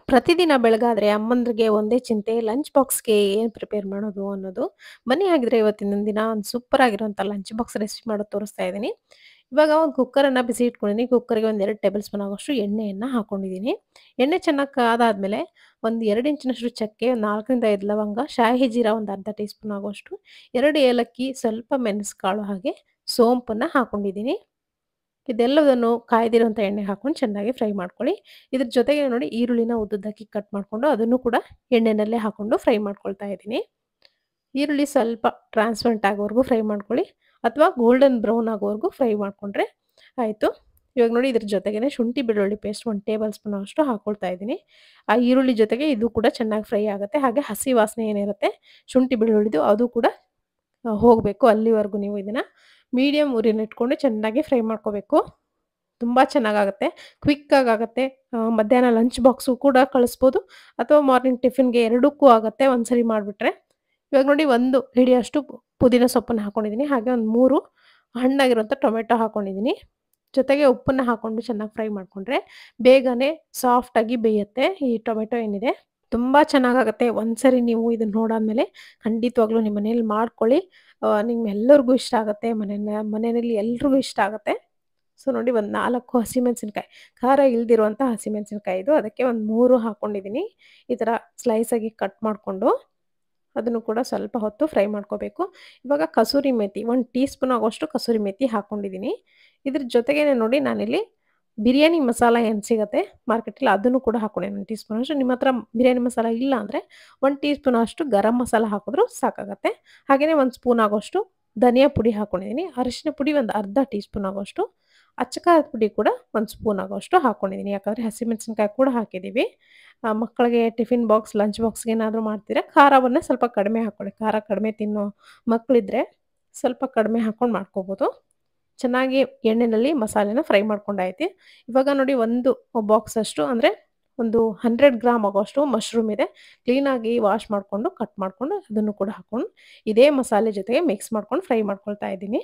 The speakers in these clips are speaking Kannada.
ಪ್ರತಿದಿನ ಬೆಳಗಾದ್ರೆ ಅಮ್ಮಂದ್ರಿಗೆ ಒಂದೇ ಚಿಂತೆ ಲಂಚ್ ಬಾಕ್ಸ್‌ಗೆ ಏನ್ ಪ್ರಿಪೇರ್ ಮಾಡೋದು ಅನ್ನೋದು. ಬನ್ನಿ ಹಾಗಿದ್ರೆ ಇವತ್ತಿನ ದಿನ ಒಂದು ಸೂಪರ್ ಆಗಿರುವಂಥ ಲಂಚ್ ಬಾಕ್ಸ್ ರೆಸಿಪಿ ಮಾಡೋದು ತೋರಿಸ್ತಾ ಇದ್ದೀನಿ. ಇವಾಗ ಒಂದು ಕುಕ್ಕರನ್ನ ಬಿಸಿ ಇಟ್ಕೊಂಡಿದ್ದೀನಿ. ಕುಕ್ಕರ್‌ಗೆ ಒಂದು 2 ಟೇಬಲ್ ಸ್ಪೂನ್ ಆಗುವಷ್ಟು ಎಣ್ಣೆಯನ್ನ ಹಾಕೊಂಡಿದ್ದೀನಿ. ಎಣ್ಣೆ ಚೆನ್ನಾಗಿ ಕಾದಾದ್ಮೇಲೆ ಒಂದು 2 ಇಂಚಿನಷ್ಟು ಚಕ್ಕೆ, 4ರಿಂದ 5 ಲವಂಗ, ಶಾಹಿ ಜೀರಾ ಒಂದು ಅರ್ಧ ಟೀ ಸ್ಪೂನ್ ಆಗುವಷ್ಟು, 2 ಏಲಕ್ಕಿ, ಸ್ವಲ್ಪ ಮೆಣಸುಕಾಳು ಹಾಗೆ ಸೋಂಪನ್ನ ಹಾಕೊಂಡಿದ್ದೀನಿ. ಇದೆಲ್ಲದನ್ನು ಕಾಯ್ದಿರುವಂಥ ಎಣ್ಣೆಗೆ ಹಾಕೊಂಡು ಚೆನ್ನಾಗಿ ಫ್ರೈ ಮಾಡ್ಕೊಳ್ಳಿ. ಇದ್ರ ಜೊತೆಗೆ ನೋಡಿ ಈರುಳ್ಳಿನ ಉದ್ದುದ್ದಕ್ಕೆ ಕಟ್ ಮಾಡ್ಕೊಂಡು ಅದನ್ನು ಕೂಡ ಎಣ್ಣೆನಲ್ಲೇ ಹಾಕೊಂಡು ಫ್ರೈ ಮಾಡ್ಕೊಳ್ತಾ ಇದ್ದೀನಿ. ಈರುಳ್ಳಿ ಸ್ವಲ್ಪ ಟ್ರಾನ್ಸ್ಪರೆಂಟ್ ಆಗೋವರೆಗೂ ಫ್ರೈ ಮಾಡ್ಕೊಳ್ಳಿ ಅಥವಾ ಗೋಲ್ಡನ್ ಬ್ರೌನ್ ಆಗೋವರೆಗೂ ಫ್ರೈ ಮಾಡ್ಕೊಂಡ್ರೆ ಆಯಿತು. ಇವಾಗ ನೋಡಿ ಇದ್ರ ಜೊತೆಗೇನೆ ಶುಂಠಿ ಬೆಳ್ಳುಳ್ಳಿ ಪೇಸ್ಟ್ 1 ಟೇಬಲ್ ಸ್ಪೂನ್ ಅಷ್ಟು ಹಾಕೊಳ್ತಾ ಇದ್ದೀನಿ. ಆ ಈರುಳ್ಳಿ ಜೊತೆಗೆ ಇದು ಕೂಡ ಚೆನ್ನಾಗಿ ಫ್ರೈ ಆಗುತ್ತೆ. ಹಾಗೆ ಹಸಿ ವಾಸನೆ ಏನಿರುತ್ತೆ ಶುಂಠಿ ಬೆಳ್ಳುಳ್ಳಿದು ಅದು ಕೂಡ ಅ ಹೋಗಬೇಕು. ಅಲ್ಲಿವರೆಗೂ ನೀವು ಇದನ್ನ ಮೀಡಿಯಮ್ ಉರಿನ ಇಟ್ಕೊಂಡು ಚೆನ್ನಾಗಿ ಫ್ರೈ ಮಾಡ್ಕೋಬೇಕು. ತುಂಬಾ ಚೆನ್ನಾಗಾಗುತ್ತೆ. ಕ್ವಿಕ್ಕಾಗಿ ಆಗುತ್ತೆ. ಅ ಮಧ್ಯಾಹ್ನ ಲಂಚ್ ಬಾಕ್ಸು ಕೂಡ ಕಳಿಸ್ಬೋದು ಅಥವಾ ಮಾರ್ನಿಂಗ್ ಟಿಫಿನ್‌ಗೆ ಎರಡಕ್ಕೂ ಆಗುತ್ತೆ ಒಂದ್ಸರಿ ಮಾಡಿಬಿಟ್ರೆ. ಇವಾಗ ನೋಡಿ ಒಂದು ಹಿಡಿಯಷ್ಟು ಪುದೀನ ಸೊಪ್ಪನ್ನ ಹಾಕೊಂಡಿದ್ದೀನಿ. ಹಾಗೆ ಒಂದು 3 ಹಣ್ಣಾಗಿರುವಂಥ ಟೊಮೆಟೊ ಹಾಕೊಂಡಿದ್ದೀನಿ. ಜೊತೆಗೆ ಉಪ್ಪನ್ನ ಹಾಕೊಂಡು ಚೆನ್ನಾಗಿ ಫ್ರೈ ಮಾಡ್ಕೊಂಡ್ರೆ ಬೇಗನೆ ಸಾಫ್ಟಾಗಿ ಬೇಯುತ್ತೆ ಈ ಟೊಮೆಟೊ ಏನಿದೆ. ತುಂಬಾ ಚೆನ್ನಾಗಾಗುತ್ತೆ. ಒಂದ್ಸರಿ ನೀವು ಇದನ್ನ ನೋಡಾದ್ಮೇಲೆ ಖಂಡಿತವಾಗ್ಲೂ ನಿಮ್ಮ ಮನೇಲಿ ಮಾಡ್ಕೊಳ್ಳಿ. ಅ ನಿಮ್ಮೆಲ್ಲರಿಗೂ ಇಷ್ಟ ಆಗುತ್ತೆ. ಮನೆನ ಮನೆಯಲ್ಲಿ ಎಲ್ರಿಗೂ ಇಷ್ಟ ಆಗುತ್ತೆ. ಸೊ ನೋಡಿ ಒಂದು 4 ಹಸಿಮೆಣಸಿನಕಾಯಿ ಖಾರ ಇಲ್ದಿರುವಂಥ ಹಸಿಮೆಣಸಿನಕಾಯಿ ಇದು. ಅದಕ್ಕೆ ಒಂದು 3 ಹಾಕೊಂಡಿದ್ದೀನಿ. ಈ ಥರ ಸ್ಲೈಸ್ ಆಗಿ ಕಟ್ ಮಾಡ್ಕೊಂಡು ಅದನ್ನು ಕೂಡ ಸ್ವಲ್ಪ ಹೊತ್ತು ಫ್ರೈ ಮಾಡ್ಕೋಬೇಕು. ಇವಾಗ ಕಸೂರಿ ಮೇಥಿ 1 ಟೀ ಸ್ಪೂನ್ ಆಗುವಷ್ಟು ಕಸೂರಿ ಮೇಥಿ ಹಾಕೊಂಡಿದ್ದೀನಿ. ಇದ್ರ ಜೊತೆಗೇನೆ ನೋಡಿ ನಾನಿಲ್ಲಿ ಬಿರಿಯಾನಿ ಮಸಾಲ ಏನು ಸಿಗುತ್ತೆ ಮಾರ್ಕೆಟಲ್ಲಿ ಅದನ್ನು ಕೂಡ ಹಾಕೊಂಡಿದ್ದೀನಿ 1 ಟೀ ಸ್ಪೂನ್ ಅಷ್ಟು. ನಿಮ್ಮ ಹತ್ರ ಬಿರಿಯಾನಿ ಮಸಾಲ ಇಲ್ಲ ಅಂದರೆ 1 ಟೀ ಸ್ಪೂನ್ ಅಷ್ಟು ಗರಂ ಮಸಾಲ ಹಾಕಿದ್ರೂ ಸಾಕಾಗತ್ತೆ. ಹಾಗೇನೇ 1 ಸ್ಪೂನ್ ಆಗುವಷ್ಟು ಧನಿಯಾ ಪುಡಿ ಹಾಕೊಂಡಿದ್ದೀನಿ. ಅರಿಶಿನ ಪುಡಿ ಒಂದು ಅರ್ಧ ಟೀ ಸ್ಪೂನ್ ಆಗುವಷ್ಟು, ಅಚ್ಚ ಖಾರದ ಪುಡಿ ಕೂಡ 1 ಸ್ಪೂನ್ ಆಗುವಷ್ಟು ಹಾಕೊಂಡಿದ್ದೀನಿ. ಯಾಕಂದರೆ ಹಸಿಮೆಣಸಿನಕಾಯಿ ಕೂಡ ಹಾಕಿದ್ದೀವಿ. ಆ ಮಕ್ಕಳಿಗೆ ಟಿಫಿನ್ ಬಾಕ್ಸ್, ಲಂಚ್ ಬಾಕ್ಸ್‌ಗೆ ಏನಾದರೂ ಮಾಡ್ತೀರಾ ಖಾರವನ್ನ ಸ್ವಲ್ಪ ಕಡಿಮೆ ಹಾಕ್ಕೊಳ್ಳಿ. ಖಾರ ಕಡಿಮೆ ತಿನ್ನೋ ಮಕ್ಕಳಿದ್ರೆ ಸ್ವಲ್ಪ ಕಡಿಮೆ ಹಾಕೊಂಡು ಮಾಡ್ಕೋಬೋದು. ಚೆನ್ನಾಗಿ ಎಣ್ಣೆನಲ್ಲಿ ಮಸಾಲೆನ ಫ್ರೈ ಮಾಡ್ಕೊಂಡಾಯ್ತು. ಇವಾಗ ನೋಡಿ ಒಂದು ಬಾಕ್ಸ್ ಅಷ್ಟು ಅಂದರೆ ಒಂದು 100 ಗ್ರಾಮ್ ಆಗುವಷ್ಟು ಮಶ್ರೂಮ್ ಇದೆ. ಕ್ಲೀನಾಗಿ ವಾಶ್ ಮಾಡ್ಕೊಂಡು ಕಟ್ ಮಾಡ್ಕೊಂಡು ಅದನ್ನು ಕೂಡ ಹಾಕೊಂಡು ಇದೇ ಮಸಾಲೆ ಜೊತೆಗೆ ಮಿಕ್ಸ್ ಮಾಡ್ಕೊಂಡು ಫ್ರೈ ಮಾಡ್ಕೊಳ್ತಾ ಇದ್ದೀನಿ.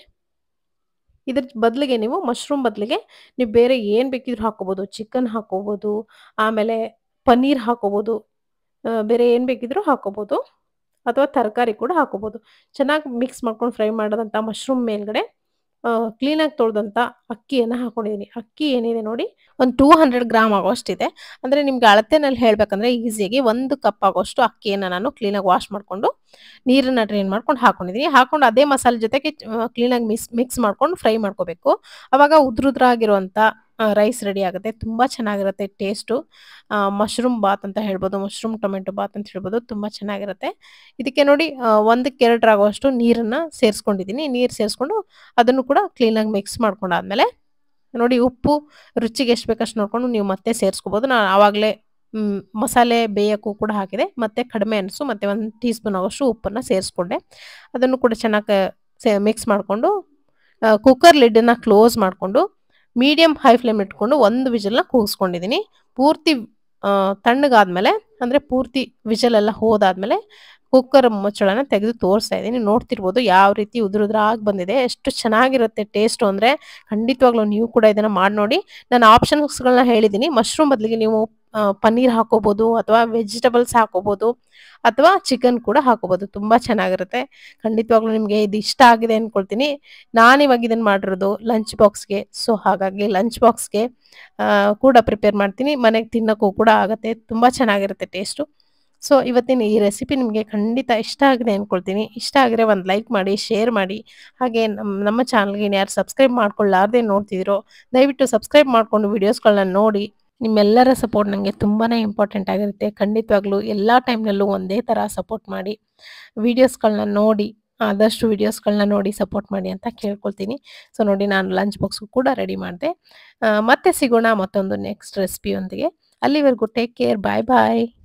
ಇದ್ರ ಬದಲಿಗೆ ನೀವು ಮಶ್ರೂಮ್ ಬದಲಿಗೆ ನೀವು ಬೇರೆ ಏನು ಬೇಕಿದ್ರೂ ಹಾಕೋಬೋದು. ಚಿಕನ್ ಹಾಕೋಬೋದು, ಆಮೇಲೆ ಪನ್ನೀರ್ ಹಾಕೋಬೋದು. ಅ ಬೇರೆ ಏನು ಬೇಕಿದ್ರೂ ಹಾಕೋಬೋದು. ಅಥವಾ ತರಕಾರಿ ಕೂಡ ಹಾಕೋಬೋದು. ಚೆನ್ನಾಗಿ ಮಿಕ್ಸ್ ಮಾಡ್ಕೊಂಡು ಫ್ರೈ ಮಾಡಿದಂಥ ಮಶ್ರೂಮ್ ಮೇಲ್ಗಡೆ ಅ ಕ್ಲೀನಾಗಿ ತೊಳೆದಂಥ ಅಕ್ಕಿಯನ್ನ ಹಾಕೊಂಡಿದ್ದೀನಿ. ಅಕ್ಕಿ ಏನಿದೆ ನೋಡಿ ಒಂದು 200 ಗ್ರಾಮ್ ಆಗುವಷ್ಟಿದೆ. ಅಂದರೆ ನಿಮ್ಗೆ ಅಳತೆನಲ್ಲಿ ಹೇಳ್ಬೇಕಂದ್ರೆ ಈಸಿಯಾಗಿ 1 ಕಪ್ ಆಗುವಷ್ಟು ಅಕ್ಕಿಯನ್ನ ನಾನು ಕ್ಲೀನಾಗಿ ವಾಶ್ ಮಾಡ್ಕೊಂಡು ನೀರನ್ನ ಡ್ರೈನ್ ಮಾಡ್ಕೊಂಡು ಹಾಕೊಂಡಿದ್ದೀನಿ. ಹಾಕೊಂಡು ಅದೇ ಮಸಾಲೆ ಜೊತೆಗೆ ಅ ಕ್ಲೀನಾಗಿ ಮಿಸ್ ಮಿಕ್ಸ್ ಮಾಡ್ಕೊಂಡು ಫ್ರೈ ಮಾಡ್ಕೋಬೇಕು. ಆವಾಗ ಉದ್ರುದ್ರಾಗಿರುವಂಥ ಅ ರೈಸ್ ರೆಡಿ ಆಗುತ್ತೆ. ತುಂಬಾ ಚೆನ್ನಾಗಿರುತ್ತೆ ಟೇಸ್ಟು. ಅ ಮಶ್ರೂಮ್ ಬಾತ್ ಅಂತ ಹೇಳ್ಬೋದು. ಮಶ್ರೂಮ್ ಟೊಮೆಟೊ ಬಾತ್ ಅಂತ ಹೇಳ್ಬೋದು. ತುಂಬಾ ಚೆನ್ನಾಗಿರುತ್ತೆ. ಇದಕ್ಕೆ ನೋಡಿ ಅ 1ಕ್ಕೆ 2 ಆಗುವಷ್ಟು ನೀರನ್ನ ಸೇರಿಸ್ಕೊಂಡಿದ್ದೀನಿ. ನೀರು ಸೇರಿಸ್ಕೊಂಡು ಅದನ್ನು ಕೂಡ ಕ್ಲೀನಾಗಿ ಮಿಕ್ಸ್ ಮಾಡ್ಕೊಂಡಾದ್ಮೇಲೆ ನೋಡಿ ಉಪ್ಪು ರುಚಿಗೆ ಎಷ್ಟು ಬೇಕಷ್ಟು ನೋಡ್ಕೊಂಡು ನೀವು ಮತ್ತೆ ಸೇರಿಸ್ಕೋಬೋದು. ನಾನು ಆವಾಗಲೇ ಹ್ಮ್ ಮಸಾಲೆ ಬೇಯಕ್ಕೂ ಕೂಡ ಹಾಕಿದೆ. ಮತ್ತೆ ಕಡಿಮೆ ಅನಿಸ್ತು. ಮತ್ತೆ 1 ಟೀ ಸ್ಪೂನ್ ಆಗುವಷ್ಟು ಉಪ್ಪನ್ನ ಸೇರಿಸ್ಕೊಂಡೆ. ಅದನ್ನು ಕೂಡ ಚೆನ್ನಾಗಿ ಸೆ ಮಿಕ್ಸ್ ಮಾಡ್ಕೊಂಡು ಅ ಕುಕ್ಕರ್ ಲಿಡ್ಡನ್ನ ಕ್ಲೋಸ್ ಮಾಡ್ಕೊಂಡು ಮೀಡಿಯಮ್ ಹೈ ಫ್ಲೇಮ್ ಇಟ್ಕೊಂಡು ಒಂದು ವಿಷಲ್‌ನ ಕೂಗಿಸ್ಕೊಂಡಿದ್ದೀನಿ. ಪೂರ್ತಿ ಅ ತಣ್ಣಗಾದ್ಮೇಲೆ ಅಂದರೆ ಪೂರ್ತಿ ವಿಷಲ್ ಎಲ್ಲ ಹೋದಾದ್ಮೇಲೆ ಕುಕ್ಕರ್ ಮುಚ್ಚಳನ ತೆಗೆದು ತೋರಿಸ್ತಾ ಇದ್ದೀನಿ. ನೋಡ್ತಿರ್ಬೋದು ಯಾವ ರೀತಿ ಉದುರುದ್ರಾಗಿ ಬಂದಿದೆ. ಎಷ್ಟು ಚೆನ್ನಾಗಿರುತ್ತೆ ಟೇಸ್ಟು ಅಂದರೆ ಖಂಡಿತವಾಗ್ಲೂ ನೀವು ಕೂಡ ಇದನ್ನ ಮಾಡಿ ನೋಡಿ. ನಾನು ಆಪ್ಷನ್ಸ್‌ಗಳನ್ನ ಹೇಳಿದ್ದೀನಿ. ಮಶ್ರೂಮ್ ಬದಲಿಗೆ ನೀವು ಅ ಪನ್ನೀರ್ ಹಾಕೋಬೋದು ಅಥವಾ ವೆಜಿಟಬಲ್ಸ್ ಹಾಕೋಬೋದು ಅಥವಾ ಚಿಕನ್ ಕೂಡ ಹಾಕೋಬೋದು. ತುಂಬಾ ಚೆನ್ನಾಗಿರುತ್ತೆ. ಖಂಡಿತವಾಗ್ಲೂ ನಿಮಗೆ ಇದು ಇಷ್ಟ ಆಗಿದೆ ಅನ್ಕೊಳ್ತೀನಿ. ನಾನಿವಾಗ ಇದನ್ನ ಮಾಡಿರೋದು ಲಂಚ್ ಬಾಕ್ಸ್‌ಗೆ. ಸೊ ಹಾಗಾಗಿ ಲಂಚ್ ಬಾಕ್ಸ್‌ಗೆ ಅ ಕೂಡ ಪ್ರಿಪೇರ್ ಮಾಡ್ತೀನಿ. ಮನೆಗೆ ತಿನ್ನೋಕ್ಕೂ ಕೂಡ ಆಗುತ್ತೆ. ತುಂಬಾ ಚೆನ್ನಾಗಿರುತ್ತೆ ಟೇಸ್ಟು. ಸೊ ಇವತ್ತಿನ ಈ ರೆಸಿಪಿ ನಿಮಗೆ ಖಂಡಿತ ಇಷ್ಟ ಆಗಿದೆ ಅನ್ಕೊಳ್ತೀನಿ. ಇಷ್ಟ ಆಗಿದ್ರೆ ಒಂದು ಲೈಕ್ ಮಾಡಿ, ಶೇರ್ ಮಾಡಿ. ಹಾಗೆ ನಮ್ ನಮ್ಮ ಚಾನಲ್‌ಗೆ ಇನ್ಯಾರು ಸಬ್ಸ್ಕ್ರೈಬ್ ಮಾಡ್ಕೊಳ್ಳಾರ್ದೆ ನೋಡ್ತಿದ್ದೀರೋ ದಯವಿಟ್ಟು ಸಬ್ಸ್ಕ್ರೈಬ್ ಮಾಡ್ಕೊಂಡು ವಿಡಿಯೋಸ್‌ಗಳನ್ನ ನೋಡಿ. ನಿಮ್ಮೆಲ್ಲರ ಸಪೋರ್ಟ್ ನನಗೆ ತುಂಬಾನೇ ಇಂಪಾರ್ಟೆಂಟ್ ಆಗಿರುತ್ತೆ. ಖಂಡಿತವಾಗ್ಲೂ ಎಲ್ಲ ಟೈಮ್‌ನಲ್ಲೂ ಒಂದೇ ಥರ ಸಪೋರ್ಟ್ ಮಾಡಿ. ವಿಡಿಯೋಸ್‌ಗಳನ್ನ ನೋಡಿ ಆದಷ್ಟು ವಿಡಿಯೋಸ್‌ಗಳನ್ನ ನೋಡಿ ಸಪೋರ್ಟ್ ಮಾಡಿ ಅಂತ ಕೇಳ್ಕೊಳ್ತೀನಿ. ಸೊ ನೋಡಿ ನಾನು ಲಂಚ್ ಬಾಕ್ಸ್‌ಗೂ ಕೂಡ ರೆಡಿ ಮಾಡಿದೆ. ಅ ಮತ್ತೆ ಸಿಗೋಣ ಮತ್ತೊಂದು ನೆಕ್ಸ್ಟ್ ರೆಸಿಪಿಯೊಂದಿಗೆ. ಅಲ್ಲಿವರೆಗೂ ಟೇಕ್ ಕೇರ್. ಬಾಯ್ ಬಾಯ್.